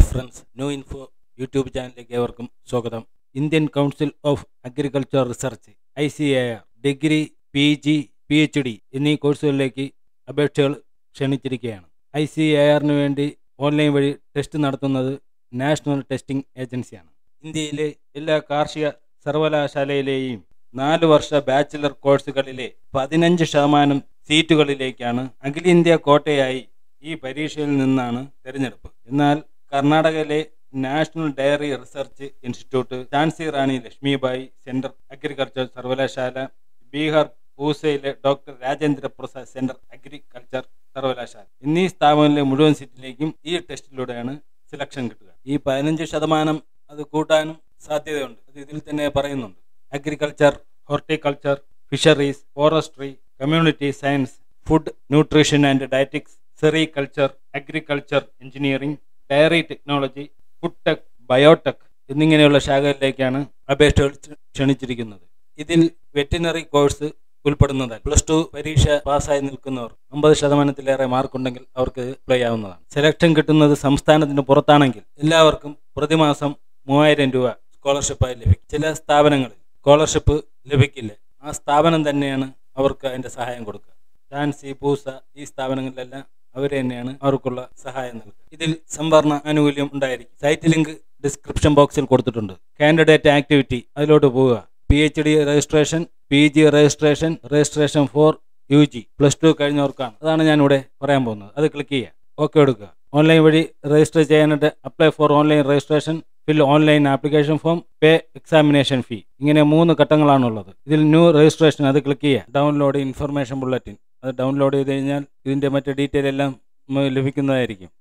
friends new info YouTube ചാനലിലേക്ക് ഏവർക്കും സ്വാഗതം Indian council of agriculture research I C A R degree P G P H D എന്നീ കോഴ്സുകളിലേക്ക് അപേക്ഷകൾ ക്ഷണിച്ചിരിക്കുകയാണ് I C A ആറിന് വേണ്ടി ഓൺലൈൻ വഴി ടെസ്റ്റ് നടത്തുന്നത് നാഷണൽ ടെസ്റ്റിംഗ് ഏജൻസിയാണ് ഇന്ത്യയിലെ എല്ലാ കാർഷിക സർവകലാശാലയിലെയും നാല് വർഷ ബാച്ചിലർ കോഴ്സുകളിലെ പതിനഞ്ച് ശതമാനം സീറ്റുകളിലേക്കാണ് അഖിലേന്ത്യാ കോട്ടയായി ഈ പരീക്ഷയിൽ നിന്നാണ് തിരഞ്ഞെടുപ്പ് എന്നാൽ കർണാടകയിലെ national dairy research institute Jhansi Rani Lakshmibai centre agriculture സർവകലാശാല ബീഹാർ പൂസയിലെ doctor Rajendra Prasad centre agriculture സർവകലാശാല എന്നീ സ്ഥാപനങ്ങളിലെ മുഴുവൻ സീറ്റിലേക്കും ഈ ടെസ്റ്റിലൂടെയാണ് സെലക്ഷൻ കിട്ടുക ഈ പതിനഞ്ച് ശതമാനം അത് കൂട്ടാനും സാധ്യതയുണ്ട് അത് ഇതിൽ തന്നെ പറയുന്നുണ്ട് agriculture horticulture fisheries forestry community science food nutrition and dietetics sericulture agriculture engineering dairy technology food tech biotech എന്നിങ്ങനെയുള്ള ശാഖകളിലേക്കാണ് അപേക്ഷകൾ ക്ഷണിച്ചിരിക്കുന്നത് ഇതിൽ വെറ്റിനറി കോഴ്സ് ഉൾപ്പെടുന്നതാണ് പ്ലസ് ടു പരീക്ഷ പാസ്സായി നിൽക്കുന്നവർ അമ്പത് ശതമാനത്തിലേറെ മാർക്കുണ്ടെങ്കിൽ അവർക്ക് അപ്ലൈ ആവുന്നതാണ് സെലക്ഷൻ കിട്ടുന്നത് സംസ്ഥാനത്തിന് പുറത്താണെങ്കിൽ എല്ലാവർക്കും പ്രതിമാസം മൂവായിരം രൂപ സ്കോളർഷിപ്പായി ലഭിക്കും ചില സ്ഥാപനങ്ങളിൽ സ്കോളർഷിപ്പ് ലഭിക്കില്ല ആ സ്ഥാപനം തന്നെയാണ് അവർക്ക് അതിന്റെ സഹായം കൊടുക്കുക ഝാൻസി പൂസ ഈ സ്ഥാപനങ്ങളിലെല്ലാം അവർ തന്നെയാണ് അവർക്കുള്ള സഹായം നൽകുക ഇതിൽ സംവരണ ആനുകൂല്യം ഉണ്ടായിരിക്കും സൈറ്റ് ലിങ്ക് ഡിസ്ക്രിപ്ഷൻ ബോക്സിൽ കൊടുത്തിട്ടുണ്ട് കാൻഡിഡേറ്റ് ആക്ടിവിറ്റി അതിലോട്ട് പോവുക P H D registration P G registration registration for U G plus two കഴിഞ്ഞവർക്കാണ് അതാണ് ഞാൻ ഇവിടെ പറയാൻ പോകുന്നത് അത് ക്ലിക്ക് ചെയ്യുക ഓക്കെ എടുക്കുക ഓൺലൈൻ വഴി രജിസ്റ്റർ ചെയ്യാനായിട്ട് apply for online registration fill online application form pay examination fee ഇങ്ങനെ മൂന്ന് ഘട്ടങ്ങളാണുള്ളത് ഇതിൽ ന്യൂ രജിസ്ട്രേഷൻ അത് ക്ലിക്ക് ചെയ്യുക ഡൗൺലോഡ് ഇൻഫർമേഷൻ ബുള്ളറ്റിൻ അത് ഡൗൺലോഡ് ചെയ്ത് കഴിഞ്ഞാൽ ഇതിൻ്റെ മറ്റ് ഡീറ്റെയിൽ എല്ലാം നമുക്ക് ലഭിക്കുന്നതായിരിക്കും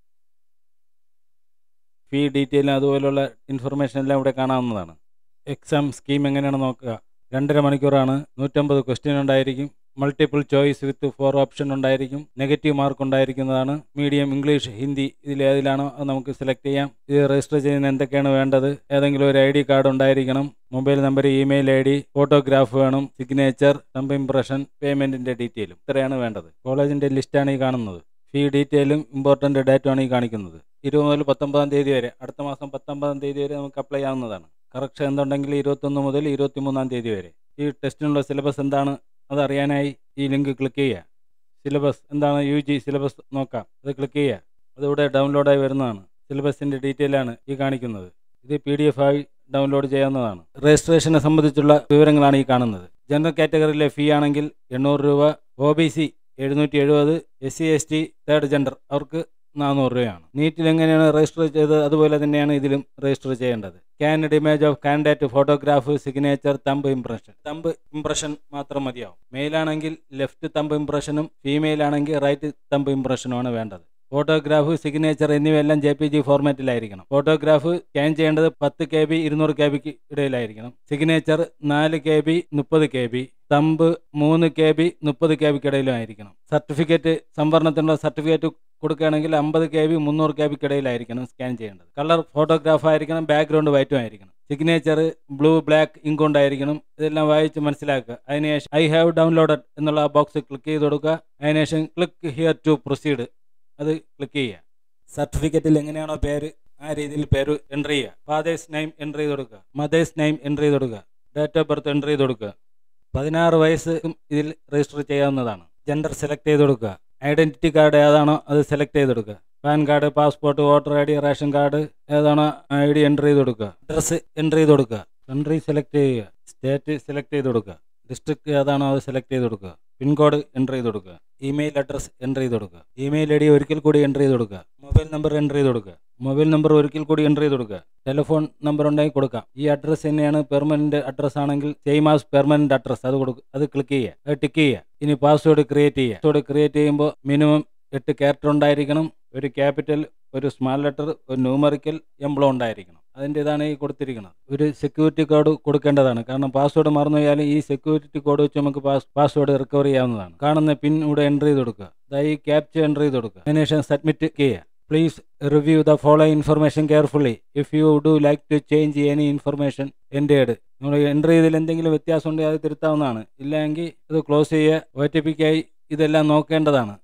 ഫീ ഡീറ്റെയിൽ അതുപോലുള്ള ഇൻഫർമേഷൻ എല്ലാം ഇവിടെ കാണാവുന്നതാണ് എക്സാം സ്കീം എങ്ങനെയാണ് നോക്കുക രണ്ടര മണിക്കൂറാണ് നൂറ്റമ്പത് ക്വസ്റ്റ്യൻ ഉണ്ടായിരിക്കും multiple choice with four option ഉണ്ടായിരിക്കും നെഗറ്റീവ് മാർക്ക് ഉണ്ടായിരിക്കുന്നതാണ് മീഡിയം ഇംഗ്ലീഷ് ഹിന്ദി ഇതിൽ ഏതിലാണോ അത് നമുക്ക് സെലക്ട് ചെയ്യാം ഇത് രജിസ്റ്റർ ചെയ്യുന്ന എന്തൊക്കെയാണ് വേണ്ടത് ഏതെങ്കിലും ഒരു ഐ ഡി കാർഡ് ഉണ്ടായിരിക്കണം mobile number email I D photograph വേണം സിഗ്നേച്ചർ തമ്പ് ഇംപ്രഷൻ പേയ്മെന്റിന്റെ ഡീറ്റെയിലും ഇത്രയാണ് വേണ്ടത് കോളേജിന്റെ ലിസ്റ്റാണ് ഈ കാണുന്നത് ഫീ ഡീറ്റെയിലും ഇമ്പോർട്ടൻ്റ് ഡേറ്റുമാണ് ഈ കാണിക്കുന്നത് ഇരുപത് മുതൽ പത്തൊമ്പതാം തീയതി വരെ അടുത്ത മാസം പത്തൊമ്പതാം തീയതി വരെ നമുക്ക് അപ്ലൈ ആവുന്നതാണ് കറക്ഷൻ എന്തുണ്ടെങ്കിൽ ഇരുപത്തൊന്ന് മുതൽ ഇരുപത്തിമൂന്നാം തീയതി വരെ ഈ ടെസ്റ്റിനുള്ള സിലബസ് എന്താണ് അതറിയാനായി ഈ ലിങ്ക് ക്ലിക്ക് ചെയ്യുക സിലബസ് എന്താണ് യു ജി സിലബസ് നോക്കാം അത് ക്ലിക്ക് ചെയ്യുക അതിവിടെ ഡൗൺലോഡായി വരുന്നതാണ് സിലബസിൻ്റെ ഡീറ്റെയിലാണ് ഈ കാണിക്കുന്നത് ഇത് പി ഡി എഫ് ആയി ഡൗൺലോഡ് ചെയ്യാവുന്നതാണ് രജിസ്ട്രേഷനെ സംബന്ധിച്ചുള്ള വിവരങ്ങളാണ് ഈ കാണുന്നത് ജനറൽ കാറ്റഗറിയിലെ ഫീ ആണെങ്കിൽ എണ്ണൂറ് രൂപ ഒ ബി സി എഴുന്നൂറ്റി എഴുപത് S C S T third gender അവർക്ക് നാനൂറ് രൂപയാണ് നീറ്റിൽ എങ്ങനെയാണ് രജിസ്റ്റർ ചെയ്തത് അതുപോലെ തന്നെയാണ് ഇതിലും രജിസ്റ്റർ ചെയ്യേണ്ടത് കാൻഡ് image of candidate photograph signature thumb impression thumb impression മാത്രം മതിയാവും മെയിലാണെങ്കിൽ ലെഫ്റ്റ് തമ്പ് ഇംപ്രഷനും ഫീമെയിൽ ആണെങ്കിൽ റൈറ്റ് തമ്പ് ഇംപ്രഷനുമാണ് വേണ്ടത് ഫോട്ടോഗ്രാഫ് സിഗ്നേച്ചർ എന്നിവയെല്ലാം ജെ പി ജി ഫോർമാറ്റിലായിരിക്കണം ഫോട്ടോഗ്രാഫ് സ്കാൻ ചെയ്യേണ്ടത് പത്ത് കെ ബി ഇരുന്നൂറ് കെ ബിക്ക് ഇടയിലായിരിക്കണം സിഗ്നേച്ചർ നാല് കെ ബി മുപ്പത് കെ ബി തമ്പ് മൂന്ന് കെ ബി മുപ്പത് കെ ബിക്ക് ഇടയിലും ആയിരിക്കണം സർട്ടിഫിക്കറ്റ് സംവരണത്തിനുള്ള സർട്ടിഫിക്കറ്റ് കൊടുക്കുകയാണെങ്കിൽ അമ്പത് കെ ബി മുന്നൂറ് കെ ബിക്ക് ഇടയിലായിരിക്കണം സ്കാൻ ചെയ്യേണ്ടത് കളർ ഫോട്ടോഗ്രാഫ് ആയിരിക്കണം ബാക്ക്ഗ്രൗണ്ട് വൈറ്റും ആയിരിക്കണം സിഗ്നേച്ചർ ബ്ലൂ ബ്ലാക്ക് ഇങ്ക് കൊണ്ടായിരിക്കണം ഇതെല്ലാം വായിച്ച് മനസ്സിലാക്കുക അതിനുശേഷം ഐ ഹാവ് ഡൗൺലോഡഡ് എന്നുള്ള ബോക്സ് ക്ലിക്ക് ചെയ്ത് കൊടുക്കുക അതിനുശേഷം ക്ലിക്ക് ഹിയർ ടു പ്രൊസീഡ് അത് ക്ലിക്ക് ചെയ്യുക സർട്ടിഫിക്കറ്റിൽ എങ്ങനെയാണോ പേര് ആ രീതിയിൽ പേര് എൻ്റർ ചെയ്യുക ഫാദേഴ്സ് നെയിം എൻ്റർ ചെയ്ത് കൊടുക്കുക മദേഴ്സ് നെയിം എൻ്റർ ചെയ്ത് കൊടുക്കുക ഡേറ്റ് ഓഫ് ബർത്ത് എൻ്റർ ചെയ്ത് കൊടുക്കുക പതിനാറ് വയസ്സ് ഇതിൽ രജിസ്റ്റർ ചെയ്യാവുന്നതാണ് ജെൻഡർ സെലക്ട് ചെയ്ത് കൊടുക്കുക ഐഡന്റിറ്റി കാർഡ് ഏതാണോ അത് സെലക്ട് ചെയ്ത് കൊടുക്കുക PAN card passport voter I D ration card ഏതാണോ ഐ ഡി എൻ്റർ ചെയ്ത് കൊടുക്കുക അഡ്രസ്സ് എൻ്റർ ചെയ്ത് കൊടുക്കുക കൺട്രി സെലക്ട് ചെയ്യുക സ്റ്റേറ്റ് സെലക്ട് ചെയ്ത് കൊടുക്കുക ഡിസ്ട്രിക്ട് ഏതാണോ അത് സെലക്ട് ചെയ്ത് കൊടുക്കുക പിൻകോഡ് എൻ്റർ ചെയ്ത് കൊടുക്കുക ഇമെയിൽ അഡ്രസ് എൻ്റർ ചെയ്ത് കൊടുക്കുക ഇമെയിൽ ഐ ഡി ഒരിക്കൽ കൂടി എൻ്റർ ചെയ്ത് കൊടുക്കുക മൊബൈൽ നമ്പർ എൻ്റർ ചെയ്ത് കൊടുക്കുക മൊബൈൽ നമ്പർ ഒരിക്കൽ കൂടി എൻ്റർ ചെയ്ത് കൊടുക്കുക ടെലിഫോൺ നമ്പർ ഉണ്ടെങ്കിൽ കൊടുക്കാം ഈ അഡ്രസ്സ് തന്നെയാണ് പെർമനന്റ് അഡ്രസ് ആണെങ്കിൽ സെയിം ആസ് പെർമനന്റ് അഡ്രസ് അത് കൊടുക്കുക അത് ക്ലിക്ക് ചെയ്യുക അത് ടിക്ക് ചെയ്യുക ഇനി പാസ്വേഡ് ക്രിയേറ്റ് ചെയ്യുക പാസ്വേഡ് ക്രിയേറ്റ് ചെയ്യുമ്പോൾ മിനിമം എട്ട് ക്യാരക്ടർ ഉണ്ടായിരിക്കണം ഒരു ക്യാപിറ്റൽ ഒരു സ്മാൾ ലെറ്റർ ഒരു ന്യൂമറിക്കൽ എംബ്ലം ഉണ്ടായിരിക്കണം അതിൻ്റെ ഇതാണ് ഈ കൊടുത്തിരിക്കുന്നത് ഒരു സെക്യൂരിറ്റി കോഡ് കൊടുക്കേണ്ടതാണ് കാരണം പാസ്വേഡ് മറന്നു പോയാൽ ഈ സെക്യൂരിറ്റി കോഡ് വെച്ച് നമുക്ക് പാസ്വേഡ് റിക്കവർ ചെയ്യാവുന്നതാണ് കാണുന്ന പിൻ ഇവിടെ എൻ്റർ ചെയ്ത് കൊടുക്കുക അതായത് ഈ ക്യാപ്ചർ എൻ്റർ ചെയ്ത് കൊടുക്കുക അതിനുശേഷം സബ്മിറ്റ് ചെയ്യുക please review the follow information carefully if you do like to change any information entered നമ്മൾ എൻ്റർ ചെയ്തതിൽ എന്തെങ്കിലും വ്യത്യാസം ഉണ്ടെങ്കിൽ അത് തിരുത്താവുന്നതാണ് ഇല്ലെങ്കിൽ അത് ക്ലോസ് ചെയ്യുക ഒ ടി പിക്കായി ഇതെല്ലാം നോക്കേണ്ടതാണ്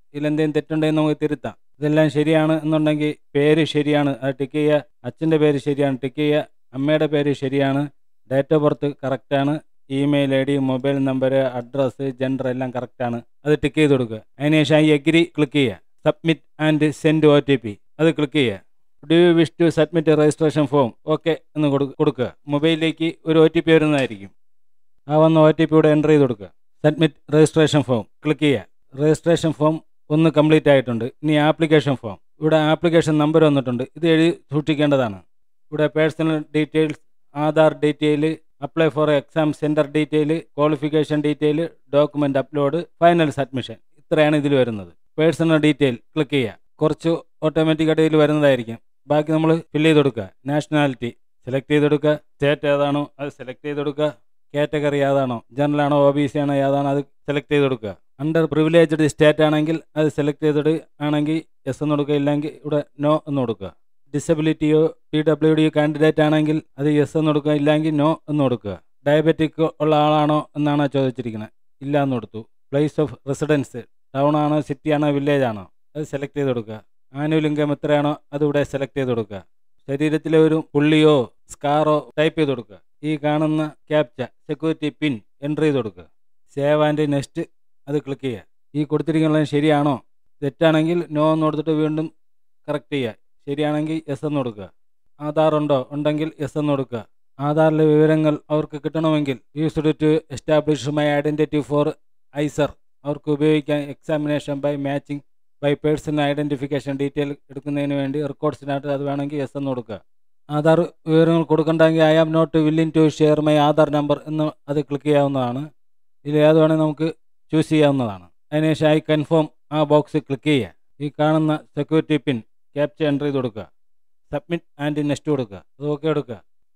ഇതിലെന്തെങ്കിലും തെറ്റുണ്ടെങ്കിൽ നമുക്ക് തിരുത്താം ഇതെല്ലാം ശരിയാണ് എന്നുണ്ടെങ്കിൽ പേര് ശരിയാണ് അത് ടിക്ക് ചെയ്യുക അച്ഛൻ്റെ പേര് ശരിയാണ് ടിക്ക് ചെയ്യുക അമ്മയുടെ പേര് ശരിയാണ് ഡേറ്റ് ഓഫ് ബർത്ത് കറക്റ്റാണ് email I D mobile number address gender എല്ലാം കറക്റ്റാണ് അത് ടിക്ക് ചെയ്ത് കൊടുക്കുക അതിനുശേഷം ഈ എഗ്രി ക്ലിക്ക് ചെയ്യുക submit and send O T P അത് ക്ലിക്ക് ചെയ്യുക do you wish to submit registration form okay എന്ന് കൊടു- കൊടുക്കുക മൊബൈലിലേക്ക് ഒരു ഒ ടി പി വരുന്നതായിരിക്കും ആ വന്ന ഒ ടി പി ഇവിടെ എൻ്റർ ചെയ്ത് കൊടുക്കുക സബ്മിറ്റ് രജിസ്ട്രേഷൻ ഫോം ക്ലിക്ക് ചെയ്യുക രജിസ്ട്രേഷൻ ഫോം ഒന്ന് കംപ്ലീറ്റ് ആയിട്ടുണ്ട് ഇനി ആപ്ലിക്കേഷൻ ഫോം ഇവിടെ ആപ്ലിക്കേഷൻ നമ്പർ വന്നിട്ടുണ്ട് ഇത് എഴുതി സൂക്ഷിക്കേണ്ടതാണ് ഇവിടെ personal details Aadhaar detail apply for exam centre detail qualification detail document upload final submission ഇത്രയാണ് ഇതിൽ വരുന്നത് പേഴ്സണൽ ഡീറ്റെയിൽ ക്ലിക്ക് ചെയ്യുക കുറച്ച് ഓട്ടോമാറ്റിക്കായിട്ട് ഇതിൽ വരുന്നതായിരിക്കും ബാക്കി നമ്മൾ ഫില്ല് ചെയ്ത് കൊടുക്കുക നാഷണാലിറ്റി സെലക്ട് ചെയ്ത് കൊടുക്കുക സ്റ്റേറ്റ് ഏതാണോ അത് സെലക്ട് ചെയ്ത് കൊടുക്കുക കാറ്റഗറി ഏതാണോ ജനറൽ ആണോ ഒ ബി സി ആണോ ഏതാണോ അത് സെലക്ട് ചെയ്ത് കൊടുക്കുക അണ്ടർ പ്രിവിലേജ്ഡ് സ്റ്റേറ്റ് ആണെങ്കിൽ അത് സെലക്ട് ചെയ്തിട്ട് ആണെങ്കിൽ എസ് എന്ന് കൊടുക്കുക ഇല്ലെങ്കിൽ ഇവിടെ നോ എന്ന് കൊടുക്കുക ഡിസബിലിറ്റിയോ പി ഡബ്ല്യു ഡി കാൻഡിഡേറ്റ് ആണെങ്കിൽ അത് എസ് എന്ന് കൊടുക്കുക ഇല്ലെങ്കിൽ നോ എന്ന് കൊടുക്കുക ഡയബറ്റിക് ഉള്ള ആളാണോ എന്നാണ് ചോദിച്ചിരിക്കുന്നത് ഇല്ല എന്ന് കൊടുത്തു പ്ലേസ് ഓഫ് റെസിഡൻസ് ടൗൺ ആണോ സിറ്റി ആണോ വില്ലേജ് ആണോ അത് സെലക്ട് ചെയ്ത് കൊടുക്കുക ആനുവൽ ഇൻകം എത്രയാണോ അത് ഇവിടെ സെലക്ട് ചെയ്ത് കൊടുക്കുക ശരീരത്തിലെ ഒരു പുള്ളിയോ സ്കാറോ ടൈപ്പ് ചെയ്ത് കൊടുക്കുക ഈ കാണുന്ന ക്യാപ്ച സെക്യൂരിറ്റി പിൻ എൻ്റർ ചെയ്ത് കൊടുക്കുക സേവ് ആൻഡ് നെക്സ്റ്റ് അത് ക്ലിക്ക് ചെയ്യുക ഈ കൊടുത്തിരിക്കുന്നത് ശരിയാണോ തെറ്റാണെങ്കിൽ നോ എന്ന് കൊടുത്തിട്ട് വീണ്ടും കറക്റ്റ് ചെയ്യുക ശരിയാണെങ്കിൽ എസ് എന്ന് കൊടുക്കുക ആധാർ ഉണ്ടോ ഉണ്ടെങ്കിൽ എസ് എന്ന് കൊടുക്കുക ആധാറിലെ വിവരങ്ങൾ അവർക്ക് കിട്ടണമെങ്കിൽ used to establish my identity for IISER അവർക്ക് ഉപയോഗിക്കാൻ examination by matching by personal identification detail എടുക്കുന്നതിന് വേണ്ടി റെക്കോർഡ്സിനായിട്ട് അത് വേണമെങ്കിൽ എസ് എന്ന് കൊടുക്കുക ആധാർ വിവരങ്ങൾ കൊടുക്കണ്ടെങ്കിൽ I am not willing to share my Aadhaar number എന്ന് അത് ക്ലിക്ക് ചെയ്യാവുന്നതാണ് ഇതിൽ ഏത് വേണമെങ്കിൽ നമുക്ക് ചൂസ് ചെയ്യാവുന്നതാണ് അതിനുശേഷം ഐ കൺഫേം ആ ബോക്സ് ക്ലിക്ക് ചെയ്യുക ഈ കാണുന്ന സെക്യൂരിറ്റി പിൻ ക്യാപ്ചർ എൻ്റർ ചെയ്ത് കൊടുക്കുക സബ്മിറ്റ് ആൻഡ് നെക്സ്റ്റ് കൊടുക്കുക അത് ഓക്കെ കൊടുക്കുക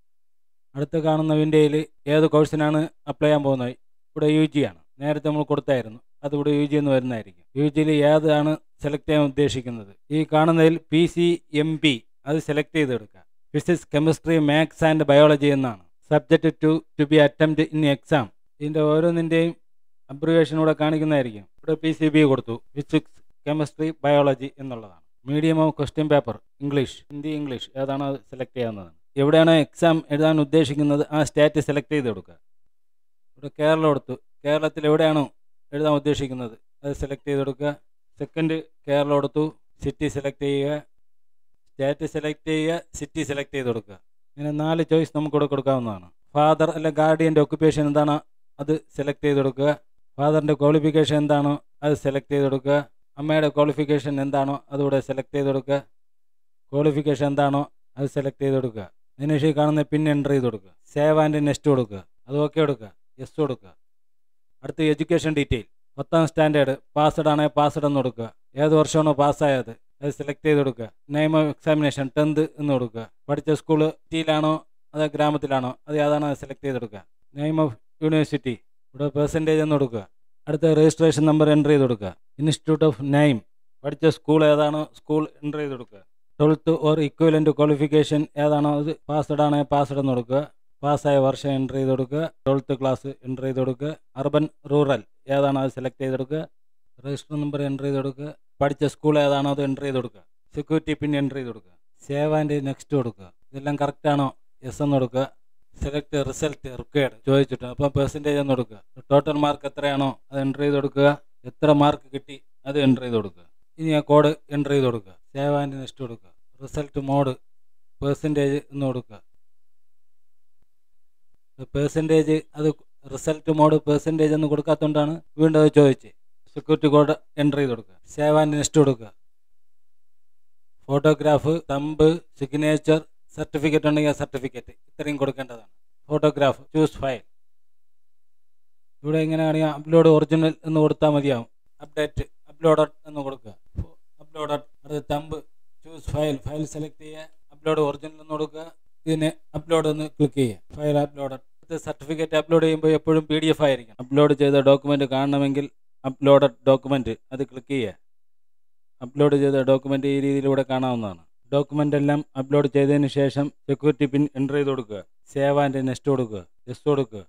അടുത്ത് കാണുന്ന വിൻഡോയിൽ ഏത് കോഴ്സിനാണ് അപ്ലൈ ചെയ്യാൻ പോകുന്നത് ഇവിടെ യു ജി ആണ് നേരത്തെ നമ്മൾ കൊടുത്തായിരുന്നു അത് ഇവിടെ യു ജി എന്ന് വരുന്നതായിരിക്കും യു ജിയിൽ ഏതാണ് സെലക്ട് ചെയ്യാൻ ഉദ്ദേശിക്കുന്നത് ഈ കാണുന്നതിൽ പി സി എം പി അത് സെലക്ട് ചെയ്തെടുക്കുക physics chemistry maths and biology എന്നാണ് subject to to be attempt in exam ഇതിൻ്റെ ഓരോന്നിൻ്റെയും അബ്രിവേഷൻ ഇവിടെ കാണിക്കുന്നതായിരിക്കും ഇവിടെ പി സി ബി കൊടുത്തു ഫിസിക്സ് കെമിസ്ട്രി ബയോളജി എന്നുള്ളതാണ് medium of question paper English Hindi English ഏതാണോ അത് സെലക്ട് ചെയ്യാവുന്നതാണ് എവിടെയാണോ എക്സാം എഴുതാൻ ഉദ്ദേശിക്കുന്നത് ആ സ്റ്റേറ്റ് സെലക്ട് ചെയ്ത് കൊടുക്കുക ഇവിടെ കേരളം എടുത്തു കേരളത്തിൽ എവിടെയാണോ എഴുതാൻ ഉദ്ദേശിക്കുന്നത് അത് സെലക്ട് ചെയ്ത് കൊടുക്കുക സെക്കൻഡ് കേരളം എടുത്തു സിറ്റി സെലക്ട് ചെയ്യുക സ്റ്റേറ്റ് സെലക്ട് ചെയ്യുക സിറ്റി സെലക്ട് ചെയ്ത് കൊടുക്കുക ഇങ്ങനെ നാല് ചോയ്സ് നമുക്ക് ഇവിടെ കൊടുക്കാവുന്നതാണ് ഫാദർ അല്ലെ ഗാർഡിയൻ്റെ ഒക്യുപ്പേഷൻ എന്താണോ അത് സെലക്ട് ചെയ്ത് കൊടുക്കുക ഫാദറിൻ്റെ ക്വാളിഫിക്കേഷൻ എന്താണോ അത് സെലക്ട് ചെയ്ത് കൊടുക്കുക അമ്മയുടെ ക്വാളിഫിക്കേഷൻ എന്താണോ അതിവിടെ സെലക്ട് ചെയ്ത് കൊടുക്കുക ക്വാളിഫിക്കേഷൻ എന്താണോ അത് സെലക്ട് ചെയ്ത് കൊടുക്കുക അതിനുശേഷം ഈ കാണുന്ന പിൻ എൻ്റർ ചെയ്ത് കൊടുക്കുക സേവ് ആൻഡ് നെക്സ്റ്റ് കൊടുക്കുക അത് ഓക്കെ കൊടുക്കുക യെസ് കൊടുക്കുക അടുത്ത എഡ്യൂക്കേഷൻ ഡീറ്റെയിൽ പത്താം സ്റ്റാൻഡേർഡ് പാസ്ഡ് ആണെങ്കിൽ പാസ്ഡ് എന്ന് കൊടുക്കുക ഏത് വർഷമാണോ പാസ്സായത് അത് സെലക്ട് ചെയ്ത് കൊടുക്കുക നെയിം ഓഫ് എക്സാമിനേഷൻ ടെൻത്ത് എന്ന് കൊടുക്കുക പഠിച്ച സ്കൂള് സിറ്റിയിലാണോ അതോ ഗ്രാമത്തിലാണോ അത് ഏതാണോ അത് സെലക്ട് ചെയ്ത് കൊടുക്കുക നെയിം ഓഫ് യൂണിവേഴ്സിറ്റി ഇവിടെ പെർസെൻറ്റേജ് എന്ന് കൊടുക്കുക അടുത്ത രജിസ്ട്രേഷൻ നമ്പർ എൻ്റർ ചെയ്ത് കൊടുക്കുക ഇൻസ്റ്റിറ്റ്യൂട്ട് ഓഫ് നെയിം പഠിച്ച സ്കൂൾ ഏതാണോ സ്കൂൾ എൻ്റർ ചെയ്ത് കൊടുക്കുക ട്വൽത്ത് ഓർ ഇക്വലൻ്റ് ക്വാളിഫിക്കേഷൻ ഏതാണോ അത് പാസ്ഡ് ആണെങ്കിൽ പാസ്ഡ് എന്ന് കൊടുക്കുക പാസ്സായ വർഷം എൻ്റർ ചെയ്ത് കൊടുക്കുക ട്വൽത്ത് ക്ലാസ് എൻ്റർ ചെയ്ത് കൊടുക്കുക അർബൻ റൂറൽ ഏതാണോ അത് സെലക്ട് ചെയ്ത് കൊടുക്കുക രജിസ്റ്റർ നമ്പർ എൻ്റർ ചെയ്ത് കൊടുക്കുക പഠിച്ച സ്കൂൾ ഏതാണോ അത് എൻ്റർ ചെയ്ത് കൊടുക്കുക സെക്യൂരിറ്റി പിൻ എൻ്റർ ചെയ്ത് കൊടുക്കുക സേവ് ആൻഡ് നെക്സ്റ്റ് കൊടുക്കുക ഇതെല്ലാം കറക്റ്റ് ആണോ എസ് എന്ന് കൊടുക്കുക സെലക്ട് റിസൾട്ട് റിക്വയർഡ് ചോദിച്ചിട്ട് അപ്പോൾ പെർസെൻറ്റേജ് എന്ന് കൊടുക്കുക ടോട്ടൽ മാർക്ക് എത്രയാണോ അത് എൻ്റർ ചെയ്ത് കൊടുക്കുക എത്ര മാർക്ക് കിട്ടി അത് എൻ്റർ ചെയ്ത് കൊടുക്കുക ഇനി ആ കോഡ് എൻ്റർ ചെയ്ത് കൊടുക്കുക സേവ് ആൻഡ് നെക്സ്റ്റ് കൊടുക്കുക റിസൾട്ട് മോഡ് പെർസെൻറ്റേജ് എന്ന് കൊടുക്കുക പെർസെൻറ്റേജ് അത് റിസൾട്ട് മോഡ് പെർസെൻറ്റേജ് എന്ന് കൊടുക്കാത്തതുകൊണ്ടാണ് വീണ്ടും അത് ചോദിച്ച് സെക്യൂരിറ്റി കോഡ് എൻ്റർ ചെയ്ത് കൊടുക്കുക സേവ് ആൻഡ് നെക്സ്റ്റ് കൊടുക്കുക ഫോട്ടോഗ്രാഫ് തമ്പ് സിഗ്നേച്ചർ സർട്ടിഫിക്കറ്റ് ഉണ്ടെങ്കിൽ സർട്ടിഫിക്കറ്റ് ഇത്രയും കൊടുക്കേണ്ടതാണ് ഫോട്ടോഗ്രാഫ് ചൂസ് ഫയൽ ഇവിടെ എങ്ങനെയാണെങ്കിൽ അപ്ലോഡ് ഒറിജിനൽ എന്ന് കൊടുത്താൽ മതിയാവും അപ്ഡേറ്റ് അപ്ലോഡഡ് എന്ന് കൊടുക്കുക അപ്ലോഡഡ് അടുത്ത thumb choose file file select ചെയ്യുക അപ്ലോഡ് ഒറിജിനൽ എന്ന് കൊടുക്കുക ഇതിന് അപ്ലോഡ് എന്ന് ക്ലിക്ക് ചെയ്യുക ഫയൽ അപ്ലോഡഡ് അടുത്ത സർട്ടിഫിക്കറ്റ് അപ്ലോഡ് ചെയ്യുമ്പോൾ എപ്പോഴും പി ഡി എഫ് ആയിരിക്കും അപ്ലോഡ് ചെയ്ത ഡോക്യുമെൻ്റ് കാണണമെങ്കിൽ അപ്ലോഡഡ് ഡോക്യുമെൻ്റ് അത് ക്ലിക്ക് ചെയ്യുക അപ്ലോഡ് ചെയ്ത ഡോക്യുമെൻ്റ് ഈ രീതിയിലൂടെ കാണാവുന്നതാണ് ഡോക്യുമെൻ്റ് എല്ലാം അപ്ലോഡ് ചെയ്തതിന് ശേഷം സെക്യൂരിറ്റി പിൻ എൻ്റർ ചെയ്ത് കൊടുക്കുക സേവ് ആൻഡ് നെക്സ്റ്റ് കൊടുക്കുക യെസ് കൊടുക്കുക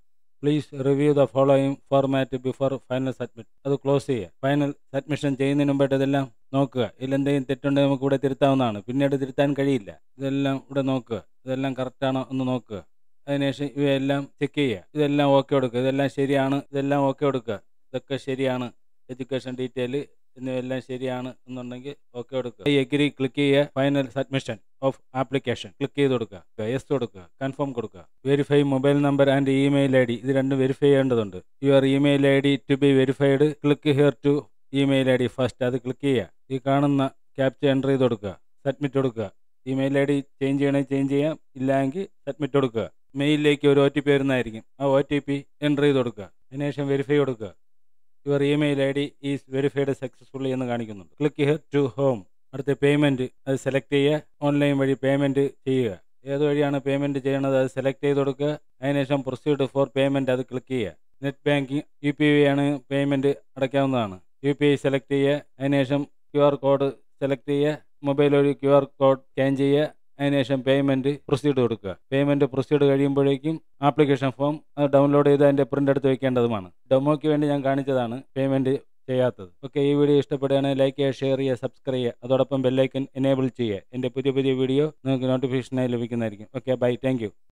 please review the following format before final submit അത് ക്ലോസ് ചെയ്യുക ഫൈനൽ സബ്മിഷൻ ചെയ്യുന്നതിന് മുമ്പായിട്ട് ഇതെല്ലാം നോക്കുക ഇതിലെന്തെങ്കിലും തെറ്റുണ്ടെങ്കിൽ നമുക്ക് ഇവിടെ തിരുത്താവുന്നതാണ് പിന്നീട് തിരുത്താൻ കഴിയില്ല ഇതെല്ലാം ഇവിടെ നോക്കുക ഇതെല്ലാം കറക്റ്റാണോ എന്ന് നോക്കുക അതിനുശേഷം ഇവയെല്ലാം ചെക്ക് ചെയ്യുക ഇതെല്ലാം ഓക്കെ കൊടുക്കുക ഇതെല്ലാം ശരിയാണ് ഇതെല്ലാം ഓക്കെ കൊടുക്കുക ഇതൊക്കെ ശരിയാണ് എഡ്യൂക്കേഷൻ ഡീറ്റെയിൽ എന്നിവയെല്ലാം ശരിയാണ് എന്നുണ്ടെങ്കിൽ ഓക്കെ കൊടുക്കുക ഈ എഗ്രി ക്ലിക്ക് ചെയ്യുക final submission of application click ചെയ്ത് കൊടുക്കുക യെസ് കൊടുക്കുക കൺഫേം കൊടുക്കുക verify mobile number and email I D ഇത് രണ്ടും വെരിഫൈ ചെയ്യേണ്ടതുണ്ട് your email I D to be verified click here to email I D first അത് click ചെയ്യുക ഈ കാണുന്ന ക്യാപ്ച എൻ്റർ ചെയ്ത് കൊടുക്കുക സബ്മിറ്റ് കൊടുക്കുക ഇമെയിൽ ഐ ഡി ചേഞ്ച് ചെയ്യണമെങ്കിൽ ചേഞ്ച് ചെയ്യാം ഇല്ലെങ്കിൽ സബ്മിറ്റ് കൊടുക്കുക മെയിലിലേക്ക് ഒരു ഒ ടി പി വരുന്നതായിരിക്കും ആ ഒ ടി പി എൻ്റർ ചെയ്ത് കൊടുക്കുക അതിനുശേഷം വെരിഫൈ കൊടുക്കുക your email I D is verified successfully എന്ന് കാണിക്കുന്നുണ്ട് ക്ലിക്ക് ഹിയർ ടു ഹോം അടുത്ത പേയ്മെൻറ്റ് അത് സെലക്ട് ചെയ്യുക ഓൺലൈൻ വഴി പേയ്മെൻറ്റ് ചെയ്യുക ഏത് വഴിയാണ് പേയ്മെൻറ്റ് ചെയ്യണത് അത് സെലക്ട് ചെയ്ത് കൊടുക്കുക അതിനുശേഷം പ്രൊസീഡ് ഫോർ പേയ്മെൻറ്റ് അത് ക്ലിക്ക് ചെയ്യുക net banking U P I ആണ് പേയ്മെൻറ്റ് അടയ്ക്കാവുന്നതാണ് യു പി ഐ സെലക്ട് ചെയ്യുക അതിനുശേഷം ക്യു ആർ കോഡ് സെലക്ട് ചെയ്യുക മൊബൈൽ വഴി ക്യു ആർ കോഡ് സ്കാൻ ചെയ്യുക അതിനുശേഷം പേയ്മെൻറ്റ് പ്രൊസീഡ് കൊടുക്കുക പേയ്മെൻറ്റ് പ്രൊസീഡ് കഴിയുമ്പോഴേക്കും ആപ്ലിക്കേഷൻ ഫോം അത് ഡൗൺലോഡ് ചെയ്ത് അതിൻ്റെ പ്രിൻ്റ് എടുത്ത് വെക്കേണ്ടതുമാണ് ഡെമോയ്ക്ക് വേണ്ടി ഞാൻ കാണിച്ചതാണ് പേയ്മെൻറ്റ് ചെയ്യാത്തത് ഓക്കെ ഈ വീഡിയോ ഇഷ്ടപ്പെടുകയാണെങ്കിൽ ലൈക്ക് ചെയ്യുക ഷെയർ ചെയ്യുക സബ്സ്ക്രൈബ് ചെയ്യുക അതോടൊപ്പം ബെല്ലൈക്കൻ എനേബിൾ ചെയ്യുക എൻ്റെ പുതിയ പുതിയ വീഡിയോ നിങ്ങൾക്ക് നോട്ടിഫിക്കേഷനായി ലഭിക്കുന്നതായിരിക്കും ഓക്കെ ബൈ താങ്ക്